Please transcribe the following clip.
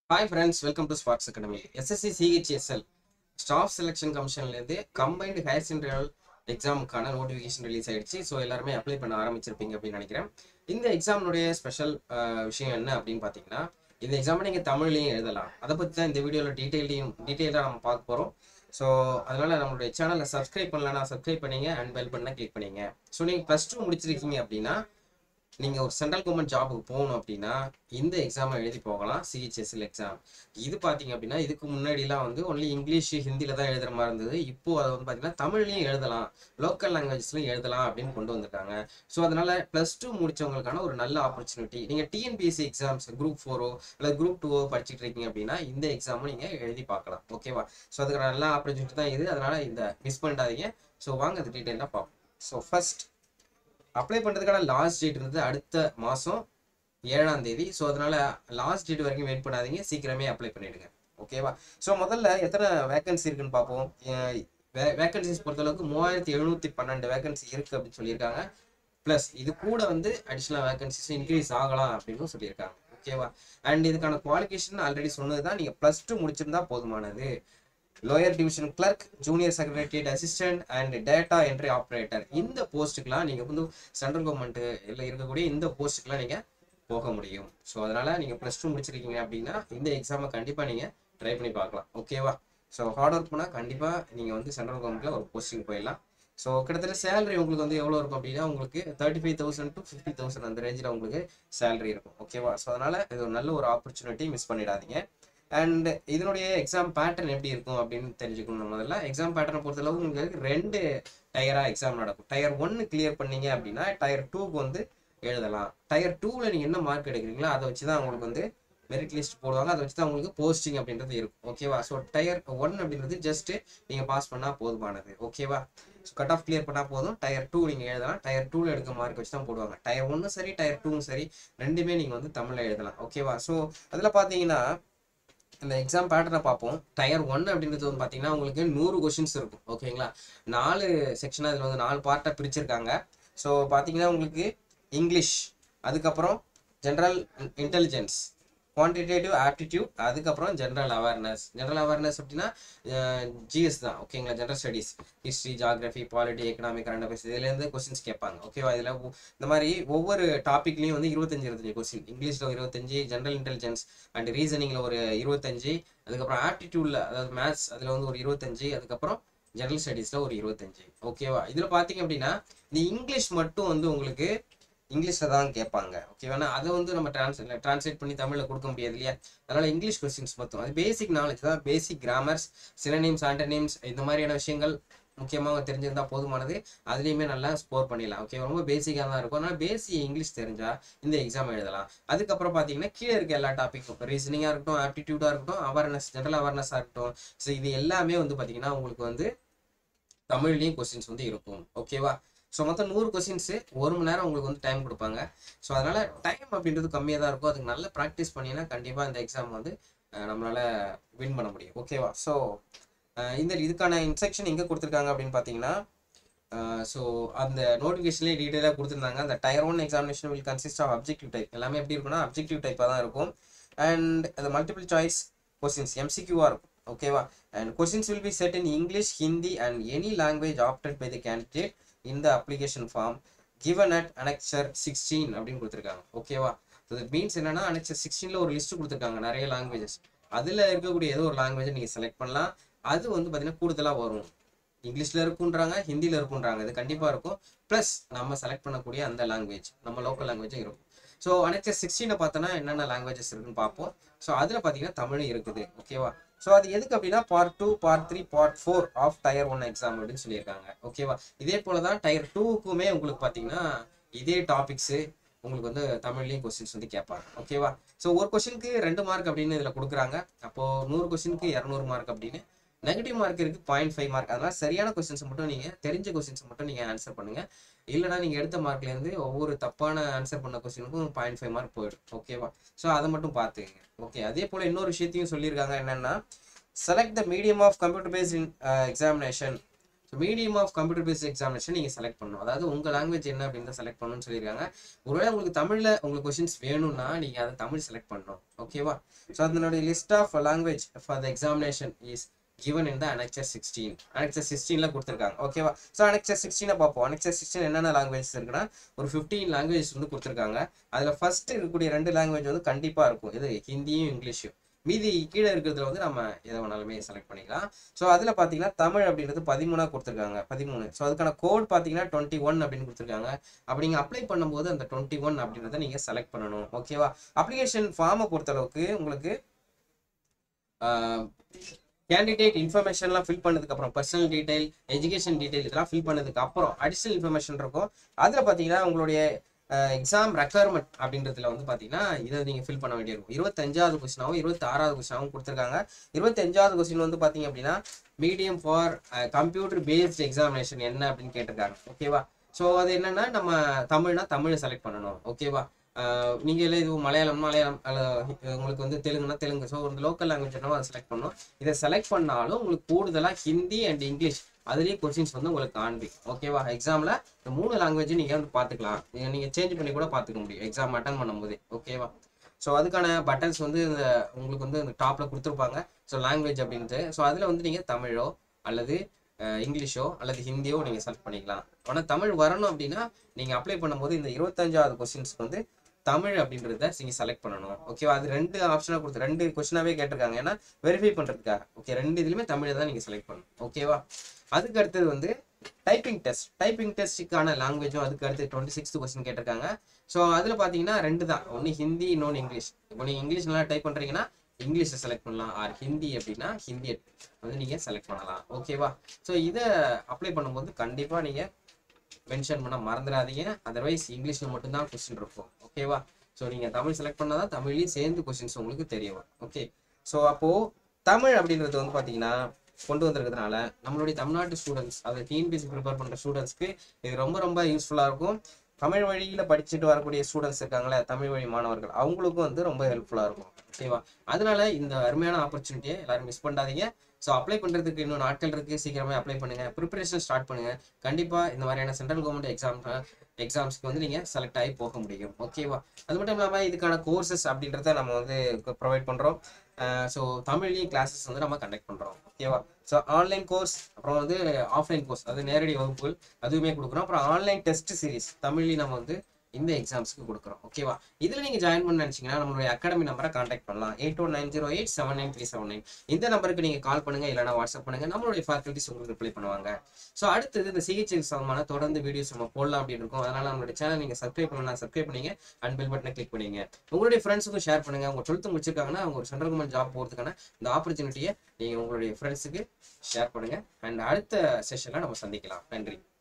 hi friends welcome to Sparts academy SSC CHSL staff selection கமிஷன்லேருந்து combined higher secondary எக்ஸாமுக்கான notification release ஆயிடுச்சு so எல்லாருமே apply பண்ண ஆரம்பிச்சிருப்பீங்க அப்படின்னு நினைக்கிறேன் இந்த எக்ஸாமினுடைய ஸ்பெஷல் விஷயம் என்ன அப்படின்னு பார்த்தீங்கன்னா இந்த எக்ஸாமை நீங்கள் தமிழ்லையும் எழுதலாம் அதை பற்றி தான் இந்த வீடியோவில் டீட்டெயிலையும் டீட்டெயிலாக நம்ம பார்க்க போகிறோம் ஸோ அதனால் நம்மளுடைய சேனலை சப்ஸ்கிரைப் பண்ணலன்னா சப்ஸ்கிரைப் பண்ணீங்க அண்ட் பெல் பண்ண கிளிக் பண்ணீங்க ஸோ நீங்கள் ப்ளஸ் டூ முடிச்சிருக்கீங்க அப்படின்னா நீங்கள் ஒரு சென்ட்ரல் கவர்மெண்ட் ஜாபுக்கு போகணும் அப்படின்னா இந்த எக்ஸாமை எழுதி போகலாம் சிஹெச்எஸ்எல் எக்ஸாம் இது பார்த்தீங்க அப்படின்னா இதுக்கு முன்னாடிலாம் வந்து ஒன்லி இங்கிலீஷ் ஹிந்தியில் தான் எழுதுற மாதிரி இருந்தது இப்போ அதை வந்து பார்த்தீங்கன்னா தமிழ்லையும் எழுதலாம் லோக்கல் லாங்குவேஜஸ்லையும் எழுதலாம் அப்படின்னு கொண்டு வந்திருக்காங்க ஸோ அதனால ப்ளஸ் டூ முடிச்சவங்களுக்கான ஒரு நல்ல ஆப்பர்ச்சுனிட்டி நீங்கள் டிஎன்பிஎஸ்சி எக்ஸாம்ஸ் குரூப் ஃபோரோ இல்லை குரூப் டூவோ படிச்சுட்டு இருக்கீங்க அப்படின்னா இந்த எக்ஸாமும் நீங்கள் எழுதி பார்க்கலாம் ஓகேவா ஸோ அதுக்கான நல்ல ஆப்பர்ச்சுனிட்டி தான் இது அதனால இந்த மிஸ் பண்ணிடாதீங்க ஸோ வாங்க அது டீட்டெயிலாக பார்ப்போம் ஸோ ஃபர்ஸ்ட் அப்ளை பண்ணுறதுக்கான லாஸ்ட் டேட் இருந்தது அடுத்த மாதம் ஏழாம் தேதி ஸோ அதனால லாஸ்ட் டேட் வரைக்கும் வெயிட் பண்ணாதீங்க சீக்கிரமே அப்ளை பண்ணிடுங்க ஓகேவா ஸோ முதல்ல எத்தனை வேகன்சி இருக்குன்னு பார்ப்போம் வேகன்சிஸ் பொறுத்தளவுக்கு மூவாயிரத்தி எழுநூத்தி பன்னெண்டு வேகன்சி இருக்கு அப்படின்னு சொல்லியிருக்காங்க ப்ளஸ் இது கூட வந்து அடிஷ்னல் வேகன்சிஸ் இன்க்ரீஸ் ஆகலாம் அப்படின்னு சொல்லியிருக்காங்க ஓகேவா அண்ட் இதுக்கான குவாலிஃபிகேஷன் ஆல்ரெடி சொன்னது தான் நீங்கள் ப்ளஸ் டூ முடிச்சிருந்தா போதுமானது lower division clerk junior secretariat assistant and data entry operator இந்த போஸ்ட்டுக்கெலாம் நீங்கள் வந்து சென்ட்ரல் கவர்மெண்ட் இல்லை இருக்கக்கூடிய இந்த போஸ்ட்டுக்கெலாம் நீங்கள் போக முடியும் ஸோ அதனால் நீங்கள் ப்ளஸ் டூ முடிச்சிருக்கீங்க அப்படின்னா இந்த எக்ஸாமை கண்டிப்பாக நீங்கள் ட்ரை பண்ணி பார்க்கலாம் ஓகேவா ஸோ ஹார்ட் ஒர்க் பண்ணால் கண்டிப்பாக நீங்கள் வந்து சென்ட்ரல் கவர்மெண்ட்டில் ஒரு போஸ்டிங் போயிடலாம் ஸோ கிட்டத்தட்ட சேலரி உங்களுக்கு வந்து எவ்வளோ இருக்கும் அப்படின்னா உங்களுக்கு thirty five thousand to fifty thousand அந்த ரேஞ்சில் உங்களுக்கு சேலரி இருக்கும் ஓகேவா ஸோ அதனால் இது ஒரு நல்ல ஒரு ஆப்பர்ச்சுனிட்டி மிஸ் பண்ணிடாதீங்க அண்ட் இதனுடைய எக்ஸாம் பேட்டர்ன் எப்படி இருக்கும் அப்படின்னு தெரிஞ்சுக்கணும் முதல்ல எக்ஸாம் பேட்டர்னை பொறுத்தளவு உங்களுக்கு ரெண்டு டயராக எக்ஸாம் நடக்கும் டயர் ஒன்று கிளியர் பண்ணீங்க அப்படின்னா டயர் டூக்கு வந்து எழுதலாம் டயர் டூவில் நீங்கள் என்ன மார்க் எடுக்கிறீங்களோ அதை வச்சு தான் உங்களுக்கு வந்து மெரிட் லிஸ்ட் போடுவாங்க அதை வச்சு தான் உங்களுக்கு போஸ்டிங் அப்படின்றது இருக்கும் ஓகேவா ஸோ டயர் ஒன் அப்படின்றது ஜஸ்ட் நீங்கள் பாஸ் பண்ணால் போதுமானது ஓகேவா ஸோ கட் ஆஃப் கிளியர் பண்ணால் போதும் டயர் டூ நீங்கள் எழுதலாம் டயர் டூவில் எடுக்க மார்க் வச்சு தான் போடுவாங்க டயர் ஒன்றும் சரி டயர் டூவும் சரி ரெண்டுமே நீங்கள் வந்து தமிழில் எழுதலாம் ஓகேவா ஸோ அதில் பார்த்தீங்கன்னா இந்த எக்ஸாம் பேட்டர்னை பார்ப்போம் டயர் ஒன் அப்படின்றது வந்து பார்த்தீங்கன்னா உங்களுக்கு நூறு கொஷின்ஸ் இருக்கும் ஓகேங்களா நாலு செக்ஷனாக இதில் வந்து நாலு பார்ட்டாக பிரிச்சிருக்காங்க ஸோ பார்த்தீங்கன்னா உங்களுக்கு இங்கிலீஷ் அதுக்கப்புறம் ஜென்ரல் இன்டெலிஜென்ஸ் குவான்டிடேட்டிவ் ஆப்டிடியூட் அதுக்கப்புறம் ஜென்ரல் அவேர்னஸ் ஜென்ரல் அவேர்னஸ் அப்படின்னா ஜிஎஸ் தான் ஓகேங்களா general studies history geography polity economic current affairs இதுலேருந்து கொஸ்டின்ஸ் கேட்பாங்க ஓகேவா இதில் இந்த மாதிரி ஒவ்வொரு டாப்பிக்லையும் வந்து இருபத்தஞ்சு இருபத்தஞ்சு கொஸ்டின் இங்கிலீஷில் ஒரு இருபத்தஞ்சு ஜென்ரல் இன்டெலிஜென்ஸ் அண்ட் ரீசனிங்கில் ஒரு இருபத்தஞ்சு அதுக்கப்புறம் ஆப்டிடியூடில் அதாவது மேத்ஸ் அதில் வந்து ஒரு இருபத்தஞ்சு அதுக்கப்புறம் ஜென்ரல் ஸ்டடீஸில் ஒரு இருபத்தஞ்சு ஓகேவா இதில் பார்த்தீங்க அப்படின்னா இந்த இங்கிலீஷ் மட்டும் வந்து உங்களுக்கு இங்கிலீஷில் தான் கேட்பாங்க ஓகேவானா அதை வந்து நம்ம டிரான்ஸ்லேட் டிரான்ஸ்லேட் பண்ணி தமிழில் கொடுக்க முடியாது இல்லையா அதனால் இங்கிலீஷ் கொஸ்டின்ஸ் மொத்தம் அது பேசிக் நாலேஜ் தான் பேசிக் கிராமர்ஸ் சினநேம்ஸ் ஆண்டர்நேம்ஸ் இந்த மாதிரியான விஷயங்கள் முக்கியமாக தெரிஞ்சிருந்தா போதுமானது அதுலேயுமே நல்லா ஸ்கோர் பண்ணிடலாம் ஓகே ரொம்ப பேசிக்காக தான் இருக்கும் ஆனால் பேசிக் இங்கிலீஷ் தெரிஞ்சா இந்த எக்ஸாம் எழுதலாம் அதுக்கப்புறம் பார்த்தீங்கன்னா கீழே இருக்க எல்லா டாப்பிக்கும் ரீசனிங்காக இருக்கட்டும் ஆப்டிடியூடாக இருக்கட்டும் அவேர்னஸ் ஜென்ரல் அவேர்னஸாக இருக்கட்டும் ஸோ இது எல்லாமே வந்து பார்த்தீங்கன்னா உங்களுக்கு வந்து தமிழ்லேயும் கொஸ்டின்ஸ் வந்து இருக்கும் ஓகேவா ஸோ மொத்தம் நூறு கொஸ்டின்ஸு ஒரு மணி நேரம் உங்களுக்கு வந்து டைம் கொடுப்பாங்க ஸோ அதனால் டைம் அப்படின்றது கம்மியாக தான் இருக்கும் அதுக்கு நல்ல ப்ராக்டிஸ் பண்ணினா கண்டிப்பாக இந்த எக்ஸாம் வந்து நம்மளால் வின் பண்ண முடியும் ஓகேவா ஸோ இந்த இதுக்கான இன்ஸ்ட்ரக்ஷன் எங்கே கொடுத்துருக்காங்க அப்படின்னு பார்த்தீங்கன்னா ஸோ அந்த நோட்டிஃபிகேஷன்லேயே டீட்டெயிலாக கொடுத்துருந்தாங்க அந்த tier one examination will consist of objective type எல்லாமே எப்படி இருக்குன்னா அப்ஜெக்டிவ் டைப்பாக தான் இருக்கும் அண்ட் அது மல்டிபிள் சாய்ஸ் கொஸ்டின்ஸ் எம்சிக்யூவாக இருக்கும் ஓகேவா and questions will be set in English Hindi and any language opted by the candidate இந்த application form given at annexure sixteen அப்படின்னு கொடுத்துருக்காங்க ஓகேவா ஸோ மீன்ஸ் என்னன்னா அனெக்சர் சிக்ஸ்டீனில் ஒரு லிஸ்ட் கொடுத்துருக்காங்க நிறைய லாங்குவேஜஸ் அதில் இருக்கக்கூடிய ஏதோ ஒரு லாங்குவேஜை நீங்கள் செலக்ட் பண்ணலாம் அது வந்து பார்த்தீங்கன்னா கூடுதலாக வரும் இங்கிலீஷில் இருக்குன்றாங்க ஹிந்தியில் இருக்குன்றாங்க இது கண்டிப்பாக இருக்கும் ப்ளஸ் நம்ம செலக்ட் பண்ணக்கூடிய அந்த லாங்குவேஜ் நம்ம லோக்கல் லாங்குவேஜும் இருக்கும் ஸோ அனெக்சர் சிக்ஸ்டீனை பார்த்தோன்னா என்னென்ன லாங்குவேஜஸ் இருக்குன்னு பார்ப்போம் ஸோ அதில் பார்த்தீங்கன்னா தமிழும் இருக்குது ஓகேவா ஸோ அது எதுக்கு அப்படின்னா part two part three part four of tier one exam அப்படின்னு சொல்லியிருக்காங்க ஓகேவா இதே போல தான் டயர் டூக்குமே உங்களுக்கு பார்த்தீங்கன்னா இதே டாபிக்ஸு உங்களுக்கு வந்து தமிழ்லேயும் கொஸ்டின்ஸ் வந்து கேட்பாங்க ஓகேவா ஸோ ஒரு கொஸ்டினுக்கு ரெண்டு மார்க் அப்படின்னு இதில் கொடுக்குறாங்க அப்போது நூறு கொஸ்டினுக்கு இரநூறு மார்க் அப்படின்னு நெகட்டிவ் மார்க் இருக்குது பாயிண்ட் ஃபைவ் மார்க் அதனால் சரியான கொஸ்டின்ஸ் மட்டும் நீங்கள் தெரிஞ்ச கொஸ்டின்ஸ் மட்டும் நீங்கள் ஆன்சர் பண்ணுங்கள் இல்லைனா நீங்கள் எடுத்த மார்க்லேருந்து ஒவ்வொரு தப்பான ஆன்சர் பண்ண கொஸ்டினுக்கும் பாயிண்ட் ஃபைவ் மார்க் போயிடும் ஓகேவா ஸோ அதை மட்டும் பார்த்துக்கங்க ஓகே அதே போல் இன்னொரு விஷயத்தையும் சொல்லியிருக்காங்க என்னென்னா select the medium of computer based in examination so medium of computer based examination நீங்கள் செலக்ட் பண்ணணும் அதாவது உங்கள் லாங்குவேஜ் என்ன அப்படின்னு செலக்ட் பண்ணணும்னு சொல்லியிருக்காங்க ஒருவேளை உங்களுக்கு தமிழில் உங்களுக்கு கொஷின்ஸ் வேணும்னா நீங்கள் அதை தமிழ் செலக்ட் பண்ணணும் ஓகேவா ஸோ அதனுடைய list of language for the examination is given in the annexure sixteen annexure சிக்ஸ்டீனில் கொடுத்துருக்காங்க ஓகேவா ஸோ அனெக்சர் சிக்ஸ்டீனை பார்ப்போம் அனெக்சர் சிக்ஸ்டீன் என்னென்ன லாங்குவேஜ் இருக்குன்னா ஒரு ஃபிஃப்டீன் லாங்குவேஜ் வந்து கொடுத்துருக்காங்க அதில் ஃபர்ஸ்ட் இருக்கக்கூடிய ரெண்டு லாங்குவேஜ் வந்து கண்டிப்பாக இருக்கும் இது ஹிந்தியும் இங்கிலீஷும் மீதி கீழே இருக்கிறதுல வந்து நம்ம எதை வேணாலுமே செலக்ட் பண்ணிக்கலாம் ஸோ அதில் பார்த்தீங்கன்னா தமிழ் அப்படின்றது பதிமூணா கொடுத்துருக்காங்க பதிமூணு ஸோ அதுக்கான கோட் பார்த்தீங்கன்னா டுவெண்ட்டி ஒன் அப்படின்னு கொடுத்துருக்காங்க அப்படி நீங்கள் அப்ளை பண்ணும்போது அந்த டுவெண்ட்டி ஒன் அப்படின்றத நீங்கள் செலக்ட் பண்ணணும் ஓகேவா அப்ளிகேஷன் ஃபார்மை பொறுத்தளவுக்கு உங்களுக்கு கேண்டிடேட் இன்ஃபர்மேஷன்லாம் ஃபில் பண்ணதுக்கு அப்புறம் பர்சனல் டீடைல் எஜுகேஷன் டீடைல் இதெல்லாம் ஃபில் பண்ணதுக்கு அப்புறம் அடிஷனல் இன்ஃபர்மேஷன் இருக்கும் அதில் பார்த்தீங்கன்னா உங்களுடைய எக்ஸாம் ரெக்குயர்மெண்ட் அப்படின்றதுல வந்து பார்த்தீங்கன்னா இதை நீங்கள் ஃபில் பண்ண வேண்டியிருக்கும் இருபத்தஞ்சாவது கொஸ்டினாவும் இருபத்தி ஆறாவது கொஸ்டினாவும் கொடுத்துருக்காங்க இருபத்தஞ்சாவது கொஸ்டின் வந்து பார்த்தீங்க அப்படின்னா medium for computer based examination என்ன அப்படின்னு கேட்டிருக்காங்க ஓகேவா ஸோ அது என்னன்னா நம்ம தமிழ்னா தமிழை செலக்ட் பண்ணணும் ஓகேவா நீங்கள் இல்லை இது மலையாளம் மலையாளம் அல்ல உங்களுக்கு வந்து தெலுங்குனா தெலுங்கு ஸோ ஒரு லோக்கல் லாங்குவேஜ் என்னவோ அதை செலக்ட் பண்ணணும் இதை செலக்ட் பண்ணாலும் உங்களுக்கு கூடுதலாக ஹிந்தி அண்ட் இங்கிலீஷ் அதுலேயே கொஸ்டின்ஸ் வந்து உங்களுக்கு காண்பிக்கும் ஓகேவா எக்ஸாமில் இந்த மூணு லாங்குவேஜ் நீங்கள் வந்து பார்த்துக்கலாம் நீங்கள் நீங்கள் சேஞ்ச் பண்ணி கூட பார்த்துக்க முடியும் எக்ஸாம் அட்டன் பண்ணும்போது ஓகேவா ஸோ அதுக்கான பட்டன்ஸ் வந்து இந்த உங்களுக்கு வந்து இந்த டாப்பில் கொடுத்துருப்பாங்க ஸோ லாங்குவேஜ் அப்படின்ட்டு ஸோ அதில் வந்து நீங்கள் தமிழோ அல்லது அஹ், இங்கிலீஷோ அல்லது ஹிந்தியோ நீங்கள் செலக்ட் பண்ணிக்கலாம் ஆனால் தமிழ் வரணும் அப்படின்னா நீங்கள் அப்ளை பண்ணும்போது இந்த இருபத்தஞ்சாவது கொஸ்டின்ஸ்க்கு வந்து தமிழ் அப்படின்றத நீங்கள் செலக்ட் பண்ணணும் ஓகேவா அது ரெண்டு ஆப்ஷனாக கொடுத்து ரெண்டு கொஸ்டினாவே கேட்டிருக்காங்க ஏன்னா வெரிஃபை பண்ணுறதுக்காக ஓகே ரெண்டு இதுலையுமே தமிழை தான் நீங்கள் செலக்ட் பண்ணணும் ஓகேவா அதுக்கு அடுத்தது வந்து டைப்பிங் டெஸ்ட் டைப்பிங் டெஸ்ட்டுக்கான லாங்குவேஜும் அதுக்கு அடுத்து டுவெண்ட்டி சிக்ஸ்த் கொஸ்டின் கேட்டிருக்காங்க ஸோ அதில் பார்த்தீங்கன்னா ரெண்டு தான் ஒன்று ஹிந்தி இன்னொன்று இங்கிலீஷ் இப்போ நீங்கள் இங்கிலீஷ் நல்லா டைப் பண்ணுறீங்கன்னா இங்கிலீஷை செலக்ட் பண்ணலாம் ஆர் ஹிந்தி அப்படின்னா ஹிந்தியை வந்து நீங்கள் செலக்ட் பண்ணலாம் ஓகேவா ஸோ இதை அப்ளை பண்ணும்போது கண்டிப்பாக நீங்கள் மென்ஷன் பண்ண மறந்துடாதீங்க அதர்வைஸ் இங்கிலீஷில் மட்டும்தான் கொஸ்டின் இருக்கும் ஓகேவா ஸோ நீங்கள் தமிழ் செலக்ட் பண்ணால் தான் தமிழ்லையும் சேர்ந்து கொஸ்டின்ஸ் உங்களுக்கு தெரிய வரும் ஓகே ஸோ அப்போது தமிழ் அப்படின்றது வந்து பார்த்தீங்கன்னா கொண்டு வந்திருக்கிறதுனால நம்மளுடைய தமிழ்நாட்டு ஸ்டூடெண்ட்ஸ் அதை டிஎன்பிசி ப்ரிப்பேர் பண்ணுற ஸ்டூடெண்ட்ஸ்க்கு இது ரொம்ப ரொம்ப யூஸ்ஃபுல்லாக இருக்கும் தமிழ் வழியில் படிச்சுட்டு வரக்கூடிய ஸ்டூடெண்ட்ஸ் இருக்காங்களே தமிழ் வழி மாணவர்கள் அவங்களுக்கும் வந்து ரொம்ப ஹெல்ப்ஃபுல்லாக இருக்கும் ஓகேவா அதனால இந்த அருமையான ஆப்பர்ச்சுனிட்டியை எல்லாரும் மிஸ் பண்ணாதீங்க ஸோ அப்ளை பண்ணுறதுக்கு இன்னும் நாட்கள் இருக்கு சீக்கிரமே அப்ளை பண்ணுங்க ப்ரிப்பரேஷன் ஸ்டார்ட் பண்ணுங்க கண்டிப்பாக இந்த மாதிரியான சென்ட்ரல் கவர்மெண்ட் எக்ஸாம் எக்ஸாம்ஸ்க்கு வந்து நீங்கள் செலக்ட் ஆகி போக முடியும் ஓகேவா அது மட்டும் இல்லாமல் இதுக்கான கோர்சஸ் அப்படின்றத நம்ம வந்து ப்ரொவைட் பண்ணுறோம் ஸோ தமிழ்லையும் கிளாஸஸ் வந்து நம்ம கண்டக்ட் பண்ணுறோம் ஓகேவா ஸோ ஆன்லைன் கோர்ஸ் அப்புறம் வந்து ஆஃப்லைன் கோர்ஸ் அது நேரடி வகுப்புகள் அதுவுமே கொடுக்குறோம் அப்புறம் ஆன்லைன் டெஸ்ட் சீரிஸ் தமிழ்லையும் நம்ம வந்து இந்த எக்ஸாம்ஸ்க்கு கொடுக்குறோம் ஓகேவா இதில் நீங்கள் ஜாயின் பண்ண நினச்சிங்கன்னா நம்மளுடைய அகாடமி நம்பரை காண்டாக்ட் பண்ணலாம் eight one nine zero eight seven nine three seven nine இந்த நம்பருக்கு நீங்கள் கால் பண்ணுங்க இல்லைனா வாட்ஸ்அப் பண்ணுங்க நம்மளுடைய ஃபேக்கல்ட்டிஸ் உங்களுக்கு ரிப்ளை பண்ணுவாங்க ஸோ அடுத்தது இந்த சிகிச்சை சம்பந்தமான தொடர்ந்து வீடியோஸ் நம்ம போடலாம் அப்படின்னு இருக்கும் அதனால நம்மளுடைய சேனல் நீங்கள் சப்ஸ்கிரைப் பண்ணலாம் சப்ஸ்கிரைப் பண்ணீங்க அண்ட் பெல் பட்டனை கிளிக் பண்ணீங்க உங்களுடைய ஃப்ரெண்ட்ஸுக்கும் ஷேர் பண்ணுங்க உங்க டுவெல்த்து முடிச்சிருக்காங்கன்னா அவங்க ஒரு சென்ட்ரல் கவர்மெண்ட் ஜாப் போகிறதுக்கான இந்த ஆப்பர்ச்சுனிட்டியை நீங்கள் உங்களுடைய ஃப்ரெண்ட்ஸுக்கு ஷேர் பண்ணுங்க அண்ட் அடுத்த செஷனில் நம்ம சந்திக்கலாம் நன்றி